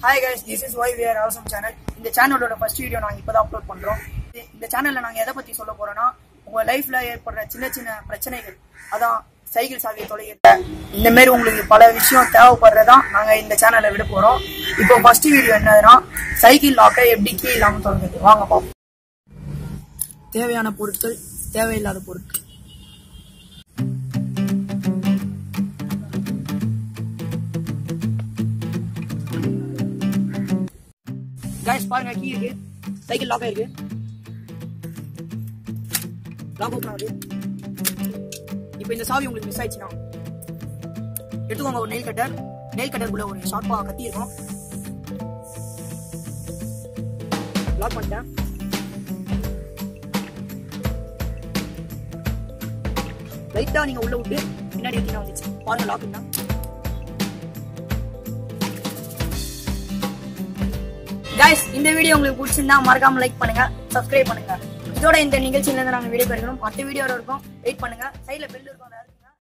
hi guys this is why wear அவசம் channel இந்த சேனலோட ஃபர்ஸ்ட் வீடியோ நாங்கள் இப்போ தான் அப்லோட் பண்ணுறோம் இந்த சேனலில் நாங்கள் எதை பற்றி சொல்ல போகிறோன்னா உங்கள் லைஃப்பில் ஏற்படுற சின்ன சின்ன பிரச்சனைகள் அதான் சைக்கிள் சாவியை தொலைகிறது இந்த மாதிரி உங்களுக்கு பல விஷயம் தேவைப்படுறதான் நாங்கள் இந்த சேனலில் விட போகிறோம் இப்போ ஃபர்ஸ்ட் வீடியோ என்னதுன்னா சைக்கிள் லாக்கை எப்படி கீ இல்லாமல் தொடங்குது வாங்க பார்ப்போம் தேவையான பொருட்கள் தேவையில்லாத பொருட்கள் கைஸ் பாருங்க கீ இருக்கு சைக்கிள் லாக் ஆயிருக்கு லாக் ஓப்பன் ஆகுது இப்போ இந்த சாவி உங்களுக்கு மிஸ் ஆயிடுச்சுன்னா எடுத்துக்கோங்க ஒரு நெயில் கட்டர் நெயில் கட்டருக்குள்ள ஒரு ஷார்ப்பா கத்தி இருக்கும் லாக் பண்ணிட்டேன் லைட்டா நீங்க உள்ள விட்டு பின்னாடி எடுத்தீங்கன்னா வந்துச்சு பாருங்க லாக் பண்ணா கைஸ் இந்த வீடியோ உங்களுக்கு பிடிச்சிருந்தா மறக்காம லைக் பண்ணுங்க சப்ஸ்கிரைப் பண்ணுங்க இதோட இந்த நிகழ்ச்சியில இருந்து நாங்க வீடியோ கிடைக்கணும் மற்ற வீடியோ இருக்கும் வெயிட் பண்ணுங்க சைடுல பெல் இருக்கும் அதை